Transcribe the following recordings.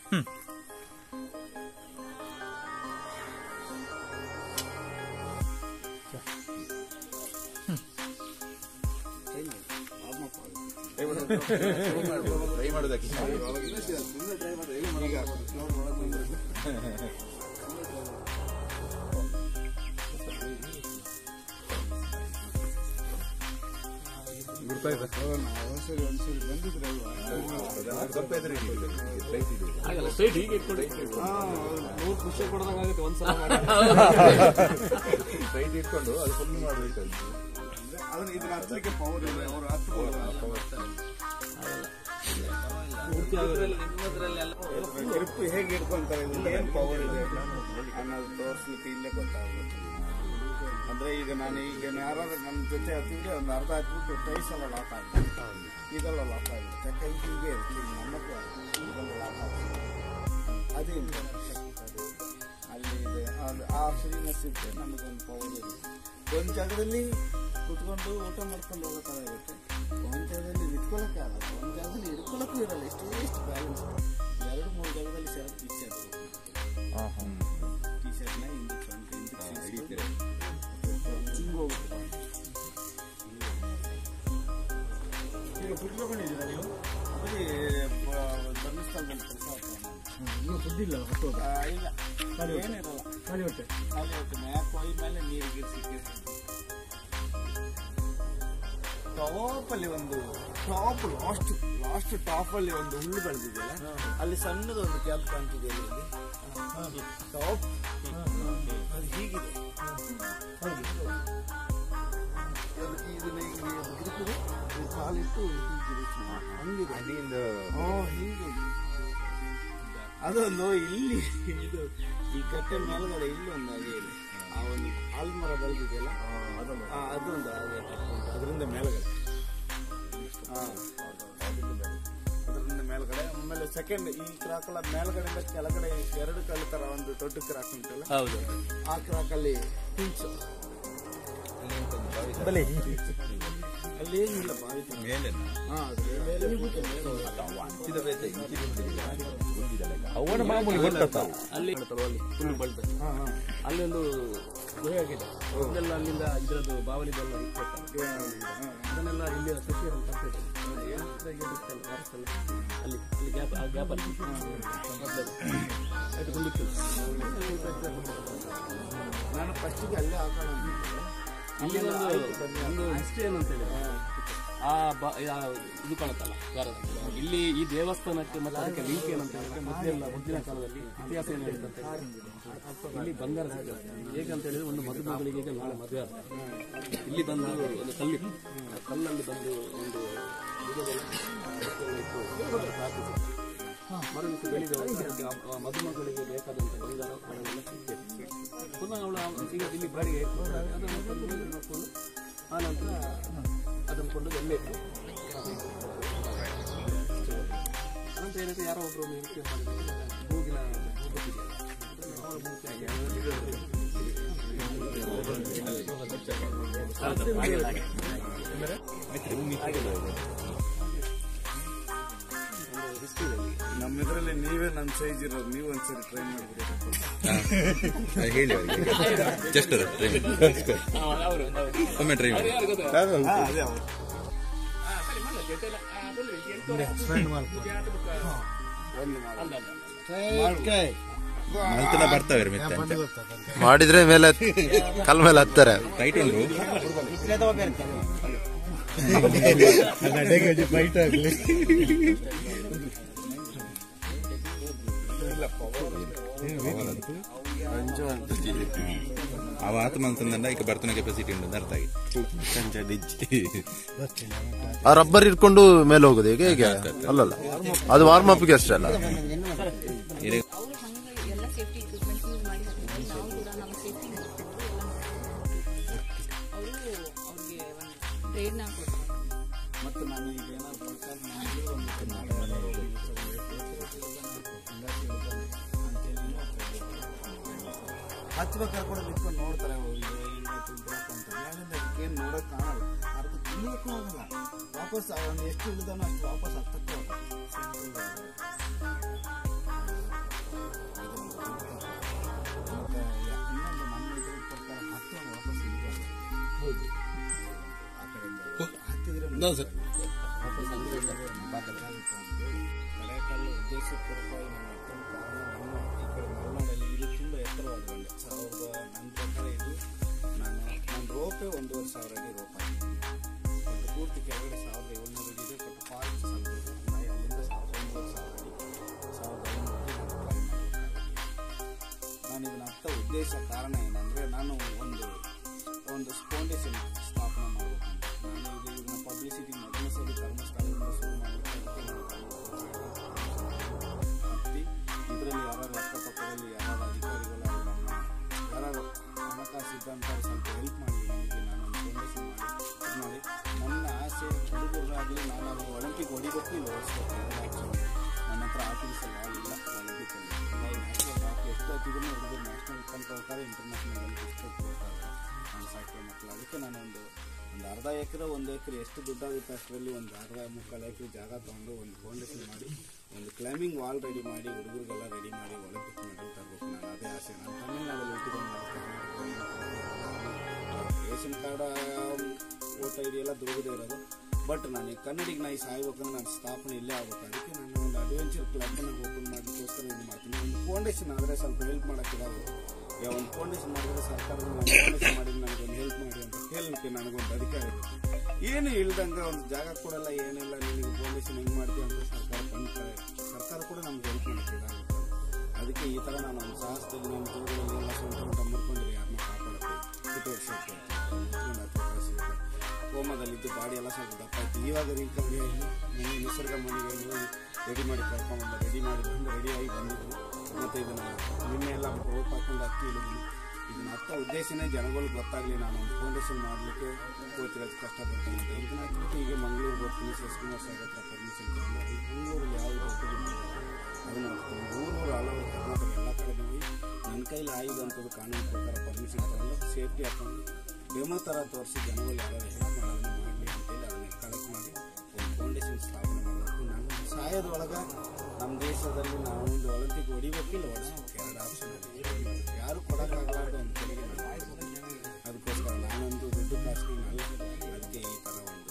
Try ಮಾಡೋದಕ್ಕೆ ಸ್ವಲ್ಪ ಎದುರು ಇಟ್ಟಿದ್ದು, straight ಇಡು. ಹಾಗಲ್ಲ ಸ್ಟ್ರೈಟ್ ಹೀಗೆ ಇಟ್ಕೊಂಡು ನೂರು ಖುಷಿ ಕೊಡೋದಂಗಾಗುತ್ತೆ ಒಂದ್ಸಲ ಮಾಡಿ Straight ಇಟ್ಕೊಂಡು ಅದು ಫುಲ್ ಮಾಡಬೇಕು ಅದನ್ನ ಇದನ್ನ ಹಚ್ಚಲಿಕ್ಕೆ ಪವರ್ ಇದೆ ಅವರು ಹತ್ತು ಪೂರ್ತಿ ಆಗೋದಿಲ್ಲ ಗ್ರಿಪ್ ಹೇಗೆ ಇಟ್ಕೊಂತಾರೆ ಇದಕ್ಕೆ ಏನ್ ಪವರ್ ಇದೆ ಅನ್ನೋದು ತೋರಿಸ್ಲಿಕ್ಕೆ ಇಲ್ಲೇ ಗೊತ್ತಾಗುತ್ತೆ ಅಂದ್ರೆ ಈಗ ನಾನು ಈಗ ಯಾರಾದ್ರೂ ನನ್ನ ಜೊತೆ ಹತ್ತಿದ್ರೆ ಒಂದು ಅರ್ಧ ಹತ್ಬಿಟ್ಟು ಟೈಸ್ ಎಲ್ಲ ಲಾಕ್ ಆಗುತ್ತೆ ಇದೆಲ್ಲ ಲಾಕ್ ಆಗುತ್ತೆ ಕೈ ಹೀಗೆ ಇರುತ್ತೆ ನಮ್ಮ ಹತ್ರ ಇದೆಲ್ಲ ಲಾಕ್ ಆಗುತ್ತೆ ಅದೇ important. ಅಲ್ಲಿ ಇದೆ ಅದು ಆ ಫ್ರೀನೆಸ್ ಇದ್ರೆ ನಮಗೊಂದು ಪವರ್ ಇದೆ ಒಂದು ಜಾಗದಲ್ಲಿ ಕುತ್ಕೊಂಡು ಊಟ ಮಾಡ್ಕೊಂಡು ಹೋಗೋಕ್ಕಾಗುತ್ತೆ ಒಂದು ಜಾಗದಲ್ಲಿ ನಿಂತ್ಕೊಳ್ಳೋಕೆ ಆಗಲ್ಲ ಒಂದು ಜಾಗದಲ್ಲಿ ಹಿಡ್ಕೊಳ್ಳೋಕ್ಕೂ ಇರಲ್ಲ ಇಷ್ಟು ಎಷ್ಟು ಬ್ಯಾಲೆನ್ಸ್ ಎರಡು ಮೂರು ಜಾಗದಲ್ಲಿ ಸೆರಪ್ ಟಿ ಶರ್ಟ್ ಟಿ ಶರ್ಟ್ನ ಹಿಂದೆ ಫ್ರಂಟ್ ಹಿಂದೆ ಹಿಡಿತೀರ ಹಿಂಗೆ ಹೋಗುತ್ತೆ ಈಗ ಫುಡ್ ತಗೊಂಡಿದ್ದೀರಾ ನೀವು ಅದೇ ಧರ್ಮಸ್ಥಳದಲ್ಲಿ ಕೆಲಸ ಸುದ್ದಿಲ್ಲ ಹತ್ತೋದು ಆ, ಇಲ್ಲ ಏನಿರಲ್ಲ ಖಾಲಿ ಹೊಟ್ಟೆ ಖಾಲಿ ಹೊಟ್ಟೆ ಮ್ಯಾಕ್ ಹೋಗಿ ಮೇಲೆ ನೀರಿಗೆ ಸಿಕ್ಕಿ ಟಾಪ್ ಅಲ್ಲಿ ಒಂದು ಟಾಪ್ ಲಾಸ್ಟ್ ಲಾಸ್ಟ್ ಟಾಪ್ ಅಲ್ಲಿ ಒಂದು ಹುಲ್ಲು ಬೆಳೆದಿದೆಯಲ್ಲ ಅಲ್ಲಿ ಸಣ್ಣದ ಒಂದು ಕ್ಯಾಪ್ ಕಾಣ್ತಿದೆಯಲ್ಲ ಇಲ್ಲಿ ಟಾಪ್ ಅದು ಹೀಗಿದೆ ಅದು ಇದನ್ನ ಹಿಂಗೆ ಹಿಡಿದು ಇದು ಕಾಲಿಟ್ಟು ಹೀಗಿದೆ ಹಂಗಿದೆ ಅಡಿಯಿಂದ ಓ ಹೀಗೆ ಅದೊಂದು ಇಲ್ಲಿ ಇದು ಈ ಕಟ್ಟೆ ಮೇಲ್ಗಡೆ ಇಲ್ಲಿ ಒಂದು ಹಾಗೆ ಇದೆ ಆ ಒಂದು ಆಲ್ಮರ ಬೆಳೆದಿದೆಯಲ್ಲ ಆ, ಅದೊಂದು ಹಾಗೆ ಅದರಿಂದ ಮೇಲ್ಗಡೆ ಹಾ. ಅದರಿಂದ ಮೇಲ್ಗಡೆ ಆಮೇಲೆ ಸೆಕೆಂಡ್ ಈ ಕ್ರಾಕಲ್ಲ ಮೇಲ್ಗಡೆಯಿಂದ ಕೆಳಗಡೆ ಎರಡು ಕಳ್ಳಿ ತರ ಒಂದು ದೊಡ್ಡ ಕ್ರಾಕ್ ಉಂಟಲ್ಲ ಹೌದು ಆ ಕ್ರಾಕಲ್ಲಿ ಹಿಂಚು ಅಲ್ಲಿ ಏನಿಲ್ಲ ಬಾವಿ ತರ. ಮೇಲೆ ಹಾ, ಅದು ಮೇಲೆ ಹೋಗುತ್ತೆ, ಮೇಲೆ ಹೋಗುತ್ತೆ. ಅವನ ಮಾಮೂಲಿ ಬರ್ತತ್ತ ಅಲ್ಲಿ ಅಲ್ಲಿ ಫುಲ್ ಬಳ್ತದೆ ಹಾ, ಹಾ. ಅಲ್ಲಿ ಒಂದು ಗುಹೆ ಆಗಿದೆ ಅದೆಲ್ಲ ಅಲ್ಲಿಂದ ಇದ್ರದ್ದು ಬಾವಲಿದೆಲ್ಲ ಇಟ್ಕೊಳ್ತಾರೆ ಅದನ್ನೆಲ್ಲ ಇಲ್ಲಿ ಕೃಷಿಯನ್ನು ತರ್ತಿದ್ರು ಅಲ್ಲಿ ಅಲ್ಲಿ ಗ್ಯಾಪ್ ಆ ಗ್ಯಾಪ್ ಅಲ್ಲಿ ಆಯ್ತು ಕೊಂಡಿತ್ತು ನಾನು ಫಸ್ಟಿಗೆ ಅಲ್ಲೇ ಹಾಕೋಣ ಅಂತಿದ್ದೆ. ಇಲ್ಲಿ ಒಂದು ಒಂದು ಹಿಸ್ಟ್ರಿ ಏನಂತ ಹೇಳಿದ್ರೆ ಆ ಬ- ಆ ಇದು ಕಾಣುತ್ತಲ್ಲ ದ್ವಾರದ ಇಲ್ಲಿ ಈ ದೇವಸ್ಥಾನಕ್ಕೆ ಮತ್ತೆ ಅದಕ್ಕೆ ಲಿಂಕ್ ಏನಂತ ಹೇಳಿದ್ರೆ ಮೊದಲೆಲ್ಲ ಮೊದಲಿನ ಕಾಲದಲ್ಲಿ ಇತಿಹಾಸ ಏನು ಹೇಳ್ತಂತೆ ಇಲ್ಲಿ ಬಂಗಾರ ಸಿಗುತ್ತೆ ಹೇಗಂತ ಹೇಳಿದ್ರೆ ಒಂದು ಮದುಮಗಳಿಗೆ ಈಗ ನಾಳೆ ಮದುವೆ ಆಗ್ತದೆ ಇಲ್ಲಿ ಬಂದು ಒಂದು ಕಲ್ಲಿತ್ತು ಆ ಕಲ್ಲಲ್ಲಿ ಬಂದು ಒಂದು ಯುಗದಲ್ಲಿ ಇಟ್ಟು ಪ್ರಾರ್ಥಿಸಿದ್ರು. ಮರುದಿವಸ ಬೆಳಿಗ್ಗೆ ಹೊರಗೆ ಆ- ಆ ಮದುಮಗಳಿಗೆ ಬೇಕಾದಂತ ಬಂಗಾರ ಹಣವೆಲ್ಲ ಸಿಗ್ತದೆ ಪುನಃ ಅವಳು ಈಗ ಇಲ್ಲಿ ಬಾಡಿಗೆ ಇಟ್ಕೊಂಡ್ರೆ ಅದನ್ನು ತಂದು ಮೇಲೆ ನೋಡ್ಕೊಂಡು ಆ ನಂತರ ಅದನ್ನು ಕೊಂಡು ಎಣ್ಣೆ ಇಟ್ಟು ಅನಂತರ ಏನಾಯ್ತು ಯಾರೋ ಒಬ್ರು ನಿರೀಕ್ಷೆ ಮಾಡಿದ್ರು ಮೂಗಿನ ಮೂಗುತ್ತಿದೆಯಲ್ಲ ಅವರ ಮೂರ್ತಿ ನಮ್ಮ ಇದರಲ್ಲಿ ನೀವೇ ನನ್ನ ಸೈಜ್ ಇರೋದು ನೀವು ಒಂದ್ಸರಿ ಟ್ರೈ ಮಾಡ್ಬಿಡಿ ಹೇಳಿ ಅವರಿಗೆ ಜಸ್ಟ್ ಟ್ರೈ ಅವರು ಒಮ್ಮೆ ಟ್ರೈ ಮಾಡಿ ಹಾ, ಅದೇ ಅವ್ರು. ಒಂದು ಮಾಡು. ಮಲ್ತನ ಬರ್ತಾವೆ ಮೆತ್ತೆ ಅಂತ ಮಾಡಿದ್ರೆ ಮೇಲೆ ಕಲ್ ಮೇಲೆ ಹತ್ತಾರೆ ಟೈಟ್ ಉಂಟು ಅವ ಆತ ಮಲ್ತಂದಂಡ ಈಗ ಬರ್ತನ ಕೆಪಾಸಿಟಿ ಉಂಟು ಅರ್ಥ ಆಗಿ ಆ ರಬ್ಬರ್ ಇಟ್ಕೊಂಡು ಮೇಲೆ ಹೋಗೋದು ಹೇಗೆ ಹೇಗೆ ಅಲ್ಲಲ್ಲ ಅದು ವಾರ್ಮ್ ಅಪ್ಗೆ ಅಷ್ಟೇ ಅಲ್ಲ ಇದೆ. ಅವ್ರು ಹಂಗೆ ಎಲ್ಲ ಸೇಫ್ಟಿ ಇಕ್ವಿಪ್ಮೆಂಟ್ಸ್ ಯೂಸ್ ಮಾಡಿ ಹಾಕಿದ್ರು ನಾವು ಕೂಡ ನಮ್ಮ ಸೇಫ್ಟಿ ನೋಡ್ಕೊಂಡು ಎಲ್ಲ ಅವರು ಅವ್ರಿಗೆ ಒಂದು ಪ್ರೇರಣೆ ಕೊಡ್ತಾರೆ ಮತ್ತೆ ನಾನು ಈಗ ಏನಾದ್ರು ಪ್ರಚಾರ ಮಾಡಿದ್ರೆ ಒಂದು ಕರ್ನಾಟಕ ಹಚ್ಬೇಕಾದ್ರೆ ಕೂಡ ನಿಂತ್ಕೊಂಡು ನೋಡ್ತಾರೆ ಅವ್ರು ಇದು ಏನಾಯ್ತು ಇದ್ರಾಕು ಅಂತ ಮೇಲಿಂದ ಏನು ನೋಡಕ್ ಕಾಣಲ್ಲ ಅರ್ಧ ಇಳಿಯಕ್ಕೂ ಆಗಲ್ಲ ವಾಪಸ್ ಅವನು ಎಷ್ಟು ಇಳಿದಾನೋ ಅಷ್ಟು ವಾಪಸ್ ಹತ್ತಕ್ಕೂ ಆಗಲ್ಲ ಕಡೆಕಲ್ಲು ಉದ್ದೇಶಪೂರ್ವಕವಾಗಿ ನಾನು ಹಾಕೋಣ ಕಾರಣ ನಮ್ಮ ಈ ಕಡೆ ಮಲೆನಾಡಲ್ಲಿ ಇದು ತುಂಬ ಎತ್ತರವಾದ ಬಂಡೆ ಸಾವಿರದ ನನ್ನ ಪ್ರಕಾರ ಇದು ನಾನು ನನ್ನ ರೋಪೇ ಒಂದೂವರೆ ಸಾವಿರ ಅಡಿ ರೋಪ್ ಹಾಕಿದ್ದೀನಿ ಬಟ್ ಪೂರ್ತಿ ಕೆಳಗಡೆ ಸಾವಿರದ ಏಳ್ನೂರು ಅಡಿ ಇದೆ ಬಟ್ ಫಾಲ್ಸ್ ಸ್ವಲ್ಪ ಇದೆ ನಾನು ಅಲ್ಲಿಂದ ಸಾವಿರದ ಒಂದೂವರೆ ಸಾವಿರ ಅಡಿ ಸಾವಿರದ ಐನೂರು ಅಡಿ ನಾನು ಟ್ರೈ ಮಾಡಬೇಕಾಗಿದೆ ನಾನು ಇದನ್ನ ಹತ್ತ ಉದ್ದೇಶ ಕಾರಣ ಏನಂದ್ರೆ ನಾನು ಒಂದು ಒಂದು ಫೌಂಡೇಶನ್ ಸ್ಥಾಪನೆ ಮಾಡಬೇಕು ನಾನು ಇದು ಇದನ್ನ ಪಬ್ಲಿಸಿಟಿ ಮೊದಲನೇ ಸರಿ ಧರ್ಮಸ್ಥಳದಿಂದ ಶುರು ಮಾಡಲಿಕ್ಕೆ ಹತ್ತಿ ಇದರಲ್ಲಿ ಯಾರು ಅಕ್ಕಪಕ್ಕದಲ್ಲಿ ಯಾರು ಅಧಿಕಾರಿಗಳು ನಮ್ಮ ಯಾರು ಹಣಕಾಸು ಇದ್ದಂಥವ್ರು ಸ್ವಲ್ಪ ಹೆಲ್ಪ್ ಮಾಡಲಿ ನನಗೆ ನಾನು ಒಂದು ಫೌಂಡೇಶನ್ ಮಾಡಿ ಇದು ಮಾಡಿ ನನ್ನ ಆಸೆ ಹುಡುಗರಾಗಲಿ ನಾನು ಅವ್ರಿಗೆ ಒಲಿಂಪಿಕ್ ಹೊಡಿಬೇಕು ಇಲ್ಲ ಓಡಿಸ್ಬೇಕು ಎರಡು ಆಪ್ಷನ್ ನನ್ನ ಹತ್ರ ಆರ್ಟಿಫಿಷಿಯಲ್ ಆಲ್ ಇಲ್ಲ ಒಲಿಂಪಿಕಲ್ಲಿ ಇಲ್ಲ ನ್ಯಾಷನಲ್ ಹಾಕಿ ಎಷ್ಟು ಹತ್ತಿದ್ರು ಹುಡುಗರು ನ್ಯಾಷನಲ್ ತನಕ ಹೋಗ್ತಾರೆ ಇಂಟರ್ನ್ಯಾಷನಲ್ ಒಲಿಂಪಿಕ್ ಹೋಗ್ತಾರೆ ನನ್ನ ಸಾಕಿರೋ ಮಕ್ಕಳು ಅದಕ್ಕೆ ನಾನು ಒಂದು ಒಂದು ಅರ್ಧ ಎಕರೆ ಒಂದು ಎಕರೆ ಎಷ್ಟು ದುಡ್ಡಾಗುತ್ತೆ ಅಷ್ಟರಲ್ಲಿ ಒಂದು ಅರ್ಧ ಮುಕ್ಕಾಲು ಎಕರೆ ಜಾಗ ತೊಗೊಂಡು ಒಂದು ಫೌಂಡೇಶನ್ ಮಾಡಿ ಒಂದು ಕ್ಲೈಂಬಿಂಗ್ ವಾಲ್ ರೆಡಿ ಮಾಡಿ ಹುಡುಗರಿಗೆಲ್ಲ ರೆಡಿ ಮಾಡಿ ಒಲಿಂಪಿಕ್ ಮೆಡಲ್ ತರಬೇಕು ನಾನು ಅದೇ ಆಸೆ ನಾನು ತಮಿಳ್ನಾಡಲ್ಲಿ ಹುಟ್ಟಿಕೊಂಡು ರೇಷನ್ ಕಾರ್ಡ್ ಓಟ ಇದೆಲ್ಲ ದುರ್ಗದೇ ಇರೋದು ಬಟ್ ನಾನು ಈ ಕನ್ನಡಿಗೆ ನಾ ಈ ಸಾಯ್ಬೇಕಂದ್ರೆ ನನ್ನ ಸ್ಥಾಪನೆ ಇಲ್ಲೇ ಆಗ್ಬೇಕು ಅದಕ್ಕೆ ನಾನು ಒಂದು ಅಡ್ವೆಂಚರ್ ಕ್ಲಬ್ನ ಓಪನ್ ಮಾಡೋದಕ್ಕೋಸ್ಕರ ಇದು ಮಾಡ್ತೀನಿ ಒಂದು ಫೌಂಡೇಶನ್ ಆದರೆ ಸ್ವಲ್ಪ ಹೆಲ್ಪ್ ಮಾಡೋಕ್ಕೆ ಇದಾವೆ ಈಗ ಒಂದು ಫೌಂಡೇಶನ್ ಮಾಡಿದ್ರೆ ಸರ್ಕಾರದಿಂದ ನಾನು ಫೌಂಡೇಶನ್ ಮಾಡಿ ನನಗೊಂದು ಹೆಲ್ಪ್ ಮಾಡಿ ಅಂತ ಕೇಳಲಿಕ್ಕೆ ನನಗೊಂದು ಅಧಿಕಾರ ಇದೆ ಏನು ಇಲ್ದಂಗೆ ಒಂದು ಜಾಗ ಕೊಡಲ್ಲ ಏನಿಲ್ಲ ನಿನಗೆ ಫೌಂಡೇಶನ್ ಹೆಂಗೆ ಮಾಡ್ತೀವಿ ಅಂತ ಸರ್ಕಾರ ಬಂದ್ತಾರೆ ಸರ್ಕಾರ ಕೂಡ ನಮ್ಗೆ ಹೆಲ್ಪ್ ಮಾಡೋಕ್ಕೆ ಇದಾಗುತ್ತೆ ಅದಕ್ಕೆ ಈ ಥರ ನಾನು ಒಂದು ಸಾಹಸದಲ್ಲಿ ನಮ್ಮ ಗುರುಗಳೆಲ್ಲ ಸ್ವಂತ ಊಟ ಮಾಡ್ಕೊಂಡ್ರೆ ಯಾರನ್ನ ಕಾಪಾಡುತ್ತೆ ಇಟ್ಟು ವರ್ಷಕ್ಕೆ ಹೋಮದಲ್ಲಿದ್ದು ಬಾಡಿ ಎಲ್ಲ ಸ್ವಲ್ಪ ದಪ್ಪ ಆಯ್ತು ಇವಾಗ ರಿಕವರಿ ಆಗಿ ಮೊನ್ನೆ ನಿಸರ್ಗ ಮನೆಗೆ ಹೋಗಿ ರೆಡಿ ಮಾಡಿ ಕರ್ಕೊಂಡ್ಬಂದು ರೆಡಿ ಮಾಡಿ ಬಂದು ರೆಡಿ ಆಗಿ ಬಂದಿದ್ರು ಮತ್ತೆ ಇದನ್ನ ನಿನ್ನೆ ಎಲ್ಲ ರೋಪ್ ಹಾಕೊಂಡು ಹತ್ತಿ ಇಳಿದ್ವಿ ಇದನ್ನ ಹತ್ತ ಉದ್ದೇಶನೇ ಜನಗಳಿಗೆ ಗೊತ್ತಾಗಲಿ ನಾನು ಒಂದು ಫೌಂಡೇಶನ್ ಮಾಡಲಿಕ್ಕೆ ಹೋಗ್ತಿರೋದು ಕಷ್ಟಪಡ್ತೀನಿ ಅಂತ ಇದನ್ನ ಹಾಕ್ಬಿಟ್ಟು ಈಗ ಮಂಗಳೂರು ಬರ್ತೀನಿ ಶಶಿಕುಮಾರ್ ಸಾಹೇಬ್ ಹತ್ರ ಪರ್ಮಿಷನ್ ತಗೊಂಡು ಈ ಮಂಗಳೂರಲ್ಲಿ ಯಾವ ಹೋಗ್ತೀನಿ ಅದನ್ನು ಊರೂರು ಹಲವು ಕರ್ನಾಟಕ ಎಲ್ಲ ಕಡೆ ಹೋಗಿ ನನ್ನ ಕೈಲಿ ಆಯುಧ ಅಂತದ್ದು ಕಾನೂನು ಪ್ರಕಾರ ಪರ್ಮಿಷನ್ ತಗೊಂಡು ಸೇಫ್ಟಿ ಹಾಕೊಂಡು ಡೆಮೋ ಥರ ತೋರಿಸಿ ಜನಗಳು ಯಾರು ಹೆಲ್ಪ್ ಮಾಡೋದನ್ನ ಮಾಡಲಿ ಅಂತೇಳಿ ಅದನ್ನ ಕಲೆಕ್ಟ್ ಮಾಡಿ ಒಂದು ಫೌಂಡೇಶನ್ ಸ್ಥಾಪನೆ ಮಾಡಬೇಕು ನಾನು ಸಾಯೋದ್ರೊಳಗೆ ನಮ್ಮ ದೇಶದಲ್ಲಿ ನಾವು ಒಂದು ಒಲಿಂಪಿಕ್ ಹೊಡಿಬೇಕಿಲ್ಲ ಹೊಡಿಸ್ಬೇಕು ಎರಡು ಆಪ್ಷನ್ ಯಾರು ಕೊಡೋಕ್ಕಾಗಲಾರ್ದು ಒಂದು ಕಡೆಗೆ ನಾನು ಮಾಡ್ಬೇಕು. ಅದಕ್ಕೋಸ್ಕರ ನಾನೊಂದು ದುಡ್ಡು ಕಾಸು ಅಲ್ಲ ಅದಕ್ಕೆ ಈ ಥರ ಒಂದು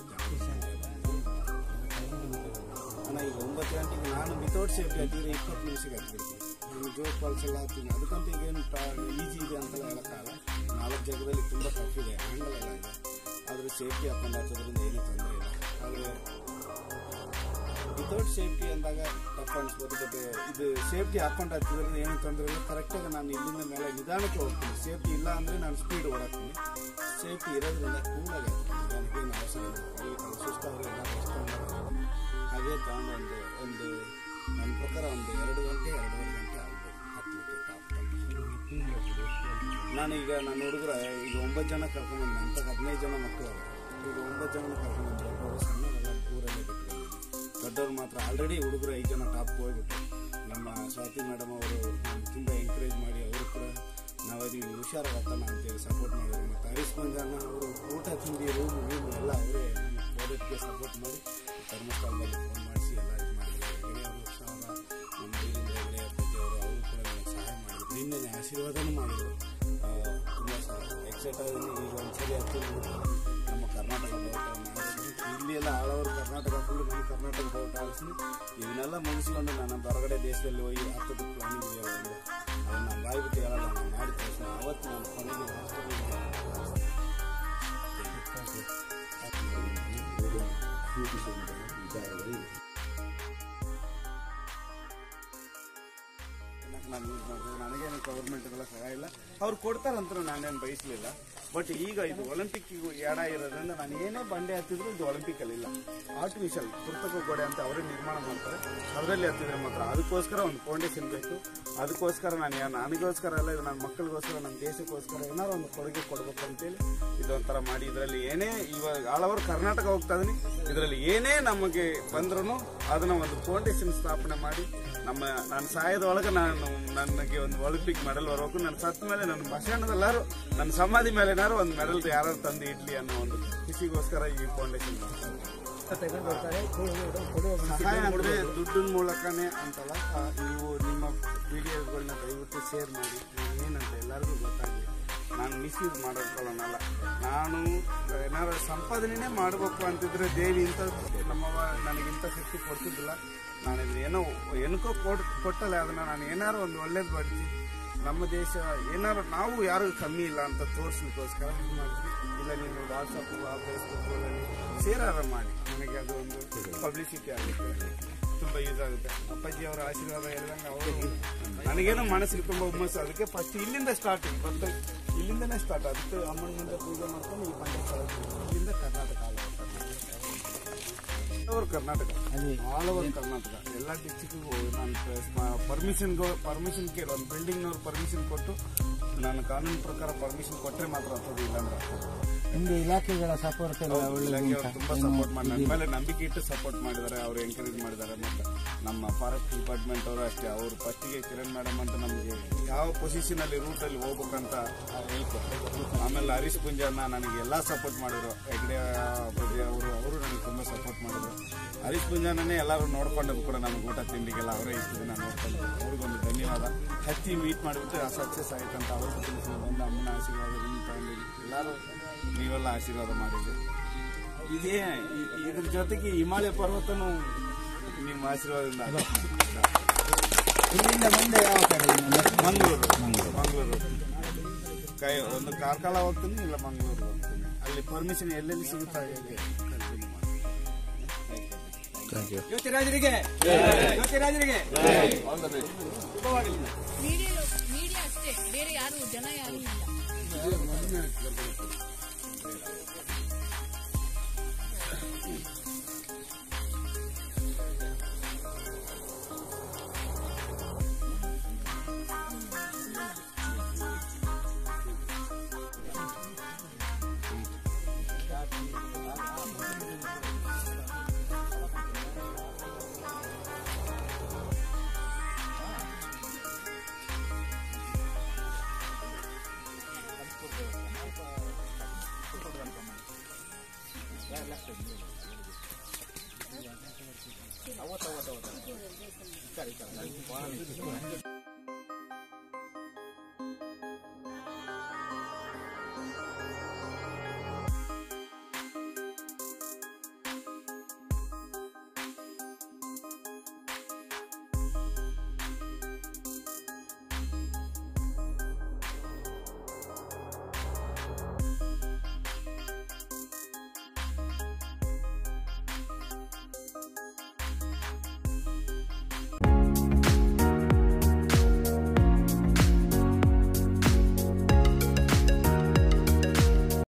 ಅಣ್ಣ ಈಗ ಒಂಬತ್ತು ಗಂಟೆಗೆ ನಾನು ವಿತೌಟ್ ಸೇಫ್ಟಿ ಹತ್ತಿದ್ರೆ ಇಪ್ಪತ್ತು ನಿಮಿಷಕ್ಕೆ ಹತ್ತಿರ್ತೀನಿ ನಾನು ಜೋಗ್ ಫಾಲ್ಸ್ ಎಲ್ಲ ಹತ್ತೀನಿ ಅದಕ್ಕಂತ ಈಗೇನು ಈಜಿ ಇದೆ ಅಂತೆಲ್ಲ ಹೇಳೋಕ್ಕಾಗಲ್ಲ ನಾಲ್ಕು ಜಾಗದಲ್ಲಿ ತುಂಬ ಟಫ್ ಇದೆ ಹ್ಯಾಂಡಲ್ ಎಲ್ಲ ಇದೆ ಆದರೆ ಸೇಫ್ಟಿ ಹಾಕೊಂಡು ಹತ್ತೋದ್ರಿಂದ ಏನೂ ತೊಂದರೆ ಇಲ್ಲ ಆದರೆ ವಿತೌಟ್ ಸೇಫ್ಟಿ ಅಂದಾಗ ಟಫ್ ಅನ್ಸ್ಬೋದು ಬಟ್ ಇದು ಸೇಫ್ಟಿ ಹಾಕೊಂಡು ಹತ್ತಿದ್ರಿಂದ ಏನು ತೊಂದರೆ ಇಲ್ಲ ಕರೆಕ್ಟಾಗಿ ನಾನು ಇಲ್ಲಿಂದ ಮೇಲೆ ನಿಧಾನಕ್ಕೆ ಹೋಗ್ತೀನಿ ಸೇಫ್ಟಿ ಇಲ್ಲ ಅಂದರೆ ನಾನು ಸ್ಪೀಡ್ ಓಡಾಡ್ತೀನಿ ಸೇಫ್ಟಿ ಇರೋದ್ರಿಂದ ಕೂಲಾಗಿ ನನಗೇನು ಅವಸರ ಇಲ್ಲ ಈ ಸುಸ್ತಾದ್ರೆ ಎಲ್ಲ ರೆಸ್ಟ್ ಹಾಗೆ ತಗೊಂಡು ಒಂದು ಒಂದು ನನ್ನ ಪ್ರಕಾರ ಒಂದು ಎರಡು ಗಂಟೆ ಎರಡೂವರೆ ಗಂಟೆ ಆಗ್ಬೋದು ಹತ್ತಲಿಕ್ಕೆ ಟಾಪ್ ನಾನು ಈಗ ನನ್ನ ಹುಡುಗರ ಈಗ ಒಂಬತ್ತು ಜನ ಕರ್ಕೊಂಡ್ಬಂದು ಅಂತ ಹದಿನೈದು ಜನ ಮಕ್ಕಳು ಅವ್ರೆ. ಈಗ ಒಂಬತ್ತು ಜನ ಕರ್ಕೊಂಡ್ಬಂದು ದೊಡ್ಡವರು ಸಣ್ಣವರೆಲ್ಲ ಊರಲ್ಲೇ ಬಿಟ್ಟು ದೊಡ್ಡವ್ರು ಮಾತ್ರ ಆಲ್ರೆಡಿ ಹುಡುಗರು ಐದು ಜನ ಟಾಪ್ ಹೋಗ್ಬಿಟ್ಟು ನಮ್ಮ ಸ್ವಾತಿ ಮೇಡಮ್ ಅವರು ತುಂಬ ಎಂಕರೇಜ್ ಮಾಡಿ ಅವರು ಕೂಡ ನಾವದೀವಿ ಹುಷಾರಾಗತ್ತಲ್ಲ ಅಂತೇಳಿ ಸಪೋರ್ಟ್ ಮಾಡಿದ್ರು ಮತ್ತು ಹರೀಶ್ ಮಂಜಾನ ಅವರು ಊಟ ತಿಂಡಿ ರೂಮ್ ರೂಮ್ ಎಲ್ಲ ಅವರೇ ನಮ್ಮ ಪ್ರಾಡಕ್ಟ್ಗೆ ಸಪೋರ್ಟ್ ಮಾಡಿ ಧರ್ಮಸ್ಥಳದಲ್ಲಿ ಫೋನ್ ಮಾಡಿಸಿ ಎಲ್ಲ ಇದು ಮಾಡಿದ್ರು ಗಿರಿಯವರು ಸಾವಿರ ನಮ್ಮ ವೀರೇಂದ್ರ ಹೆಗಡೆ ಅಪ್ಪಾಜಿ ಅವರು ಅವರು ಕೂಡ ನನಗೆ ಸಹಾಯ ಮಾಡಿದ್ರು ನಿನ್ನೆ ಆಶೀರ್ವಾದನೂ ಮಾಡಿದರು ತುಂಬ ಎಕ್ಸೈಟ್ ಆಗಿದ್ದೀನಿ ಈಗ ಒಂದ್ಸರಿ ಹತ್ತಿ ನಮ್ಮ ಕರ್ನಾಟಕ ಬೋಟ್ ಮಾಡಿಸಿ ಇಲ್ಲಿ ಎಲ್ಲ ಆಲ್ ಓವರ್ ಕರ್ನಾಟಕ ಫುಲ್ ನಮ್ಮ ಕರ್ನಾಟಕ ಬೋಟ್ ಆಡಿಸಿ ಇವನ್ನೆಲ್ಲ ಮುಗಿಸ್ಕೊಂಡು ನಾನು ಹೊರಗಡೆ ದೇಶದಲ್ಲಿ ಹೋಗಿ ಹತ್ತದ ಪ್ಲಾನಿಂಗ್ ಇದೆ ಒಂದು ಅದನ್ನ ನಾನು ಬಾಯ್ಬಿಟ್ಟು ಹೇಳಲ್ಲ ನಾನು ಮಾಡಿ ತೋರಿಸ್ತೀನಿ ಅವತ್ತು ನಾನು ಕೊನೆಗೆ ನಾನು ಯೂಸ್ ಮಾಡಿದ್ರು ನನಗೇನು ಗೌರ್ಮೆಂಟ್ಗೆಲ್ಲ ಸಹಾಯ ಇಲ್ಲ ಅವ್ರು ಕೊಡ್ತಾರಂತ ನಾನೇನು ಬಯಸಲಿಲ್ಲ ಬಟ್ ಈಗ ಇದು ಒಲಿಂಪಿಕ್ ಎಡ ಇರೋದ್ರಿಂದ ನಾನು ಏನೇ ಬಂಡೆ ಹತ್ತಿದ್ರು ಇದು ಒಲಿಂಪಿಕ್ ಅಲ್ಲಿ ಇಲ್ಲ ಆರ್ಟಿಫಿಷಿಯಲ್ ಕೃತಕ ಗೋಡೆ ಅಂತ ಅವರೇ ನಿರ್ಮಾಣ ಮಾಡ್ತಾರೆ ಅದರಲ್ಲಿ ಹತ್ತಿದ್ರೆ ಮಾತ್ರ ಅದಕ್ಕೋಸ್ಕರ ಒಂದು ಫೌಂಡೇಶನ್ ಬೇಕು ಅದಕ್ಕೋಸ್ಕರ ನಾನು ಯಾ- ನನಗೋಸ್ಕರ ಅಲ್ಲ ಇದು ನನ್ನ ಮಕ್ಕಳಿಗೋಸ್ಕರ ನನ್ನ ದೇಶಕ್ಕೋಸ್ಕರ ಏನಾರು ಒಂದು ಕೊಡುಗೆ ಕೊಡ್ಬೇಕು ಅಂತೇಳಿ ಇದೊಂಥರ ಮಾಡಿ ಇದರಲ್ಲಿ ಏನೇ ಇವಾಗ ಆಲ್ ಓವರ್ ಕರ್ನಾಟಕ ಹೋಗ್ತಾ ಇದೀನಿ ಇದರಲ್ಲಿ ಏನೇ ನಮಗೆ ಬಂದ್ರೂ ಅದನ್ನ ಒಂದು ಫೌಂಡೇಶನ್ ಸ್ಥಾಪನೆ ಮಾಡಿ ನಮ್ಮ ನನ್ನ ಸಾಯದ ಒಳಗೆ ನಾನು ನನಗೆ ಒಂದು ಒಲಿಂಪಿಕ್ ಮೆಡಲ್ ಬರಬೇಕು ನನ್ನ ಸತ್ತ ಮೇಲೆ ನನ್ನ ಭಾಷಣದಲ್ಲಾರು ನನ್ನ ಸಮಾಧಿ ಮೇಲೆ ಏನಾರು ಒಂದು ಮೆಡಲ್ ಯಾರು ತಂದು ಇಡ್ಲಿ ಅನ್ನೋ ಒಂದು ಖುಷಿಗೋಸ್ಕರ ಈ ಫೌಂಡೇಶನ್ ಸಹಾಯ ಅಂದ್ರೆ ದುಡ್ಡಿನ ಮೂಲಕನೇ ಅಂತಲ್ಲ ಆ, ನೀವು ನಿಮ್ಮ ವಿಡಿಯೋಗಳನ್ನ ದಯವಿಟ್ಟು ಶೇರ್ ಮಾಡಿ ಏನಂತ ಎಲ್ಲರಿಗೂ ಗೊತ್ತಾಗಲಿ ನಾನು ಮಿಸ್ಯೂಸ್ ಮಾಡ್ಕೊಳ್ಳೋಣಲ್ಲ ನಾನು ಏನಾದ್ರು ಸಂಪಾದನೆನೇ ಮಾಡಬೇಕು ಅಂತಿದ್ರೆ ದೇವಿ ಇಂಥ ನಮ್ಮವ ನನಗಿಂತ ಶಕ್ತಿ ಕೊಡ್ತಿದ್ದಿಲ್ಲ ನಾನು ಇದು ಏನೋ ಏನಕ್ಕೋ ಕೊಡ್ ಕೊಟ್ಟಲ್ಲ ಅದನ್ನ ನಾನು ಏನಾರು ಒಂದು ಒಳ್ಳೇದು ಬಡಿಸಿ ನಮ್ಮ ದೇಶ ಏನಾರು ನಾವು ಯಾರು ಕಮ್ಮಿ ಇಲ್ಲ ಅಂತ ತೋರಿಸ್ಲಿಕ್ಕೋಸ್ಕರ ಇದು ಮಾಡಿದ್ವಿ ಇಲ್ಲ ನೀವು ವಾಟ್ಸಪ್ ಫೇಸ್ಬುಕ್ಗಳಲ್ಲಿ ಶೇರಾರ ಮಾಡಿ ನನಗೆ ಅದು ಒಂದು ಪಬ್ಲಿಸಿಟಿ ಆಗುತ್ತೆ ತುಂಬಾ ಯೂಸ್ ಆಗುತ್ತೆ ಅಪ್ಪಾಜಿ ಅವರ ಆಶೀರ್ವಾದ ಹೇಳಿದಂಗೆ ಅವರು ನನಗೇನೋ ಮನಸ್ಸಿಗೆ ತುಂಬಾ ಹುಮ್ಮಸ್ಸು ಅದಕ್ಕೆ ಫಸ್ಟ್ ಇಲ್ಲಿಂದ ಸ್ಟಾರ್ಟಿಂಗ್ ಮತ್ತೆ ಇಲ್ಲಿಂದನೇ ಸ್ಟಾರ್ಟ್ ಅದಕ್ಕೆ ಅಮ್ಮನ ಮುಂದೆ ಪೂಜೆ ಮಾಡ್ಕೊಂಡು ಈ ಪಂಚಾಯತ್ ಇಲ್ಲಿಂದ Karnataka all over Karnataka all over Karnataka ಎಲ್ಲ ಡಿಸ್ಟಿಕ್ಗೂ ನಾನು ಪರ್ಮಿಷನ್ ಪರ್ಮಿಷನ್ ಕೇಳಿ ಒಂದು ಬಿಲ್ಡಿಂಗ್ನವ್ರು ಪರ್ಮಿಷನ್ ಕೊಟ್ಟು ನಾನು ಕಾನೂನು ಪ್ರಕಾರ ಪರ್ಮಿಷನ್ ಕೊಟ್ಟರೆ ಮಾತ್ರ ಆಗ್ತದೆ ಇಲ್ಲಾಂದ್ರೆ ಆಗ್ತದೆ ನಿಮ್ಗೆ ಇಲಾಖೆಗಳ ಸಪೋರ್ಟ್ ಎಲ್ಲ ಒಳ್ಳೆ ಇಲಾಖೆ ಅವ್ರು ತುಂಬಾ ಸಪೋರ್ಟ್ ಮಾಡಿ ನನ್ನ ಮೇಲೆ ನಂಬಿಕೆ ಇಟ್ಟು ಸಪೋರ್ಟ್ ಮಾಡಿದ್ದಾರೆ ಅವ್ರು ಎಂಕರೇಜ್ ಮಾಡಿದ್ದಾರೆ ಮತ್ತೆ ನಮ್ಮ ಫಾರೆಸ್ಟ್ ಡಿಪಾರ್ಟ್ಮೆಂಟ್ ಅವರು ಅಷ್ಟೇ ಅವರು ಫಸ್ಟಿಗೆ ಕಿರಣ್ ಮೇಡಮ್ ಅಂತ ನಮಗೆ ಯಾವ ಪೊಸಿಷನ್ ಅಲ್ಲಿ ರೂಟ್ ಅಲ್ಲಿ ಹೋಗ್ಬೇಕಂತ ಹೇಳ್ಕೊಟ್ರು ಆಮೇಲೆ ಹರೀಶ್ ಪುಂಜನ್ನ ನನಗೆ ಎಲ್ಲಾ ಸಪೋರ್ಟ್ ಮಾಡಿದ್ರು ಹೆಗ್ಡೆ ಅಪ್ಪಾಜಿ ಅವರು ಅವರು ನನಗೆ ತುಂಬಾ ಸಪೋರ್ಟ್ ಮಾಡಿದ್ರು ಹರೀಶ್ ಪುಂಜಾನೇ ಎಲ್ಲರೂ ನೋಡ್ಕೊಂಡದ್ದು ಕೂಡ ನಮ್ಗೆ ಊಟ ತಿಂಡಿಗೆಲ್ಲ ಅವರೇ ಇಷ್ಟು ದಿನ ನೋಡ್ಕೊಂಡು ಅವ್ರಿಗೊಂದು ಧನ್ಯವಾದ ಹತ್ತಿ ಮೀಟ್ ಮಾಡಿಬಿಟ್ಟು ಸಕ್ಸಸ್ ಆಯ್ತಂತ ಅವ್ರಿಗೂ ತಿಳಿಸಿ ಬಂದು ಅಮ್ಮನ ಆಶೀರ್ವಾದ ನಿಮ್ಮ ಫ್ಯಾಮಿಲಿ ಎಲ್ಲರೂ ನೀವೆಲ್ಲ ಆಶೀರ್ವಾದ ಮಾಡಿದ್ರಿ ಇದೇ ಇ- ಇದ್ರ ಜೊತೆಗೆ ಹಿಮಾಲಯ ಪರ್ವತನೂ ನಿಮ್ಮ ಆಶೀರ್ವಾದದಿಂದ ಇಲ್ಲಿಂದ ಮುಂದೆ ಯಾವ ಕಡೆ ಇನ್ನು? ಮಂಗಳೂರು ಮಂಗಳೂರು ಕೈ ಒಂದು ಕಾರ್ಕಳ ಹೋಗ್ತೀನಿ ಇಲ್ಲ ಮಂಗಳೂರು ಹೋಗ್ತೀನಿ ಅಲ್ಲಿ ಪರ್ಮಿಷನ್ ಎಲ್ಲೆಲ್ಲಿ ಸಿಗುತ್ತಾ ಹೇಗೆ continue ಮಾಡಿ. ಥ್ಯಾಂಕ್ ಯು ಜ್ಯೋತಿರಾಜರಿಗೆ ಜ್ಯೋತಿರಾಜರಿಗೆ ಮೀಡಿಯಾ ಮೀಡಿಯಾ ಅಷ್ಟೇ ಬೇರೆ ಯಾರು ಜನ ಯಾರು ಇಲ್ಲ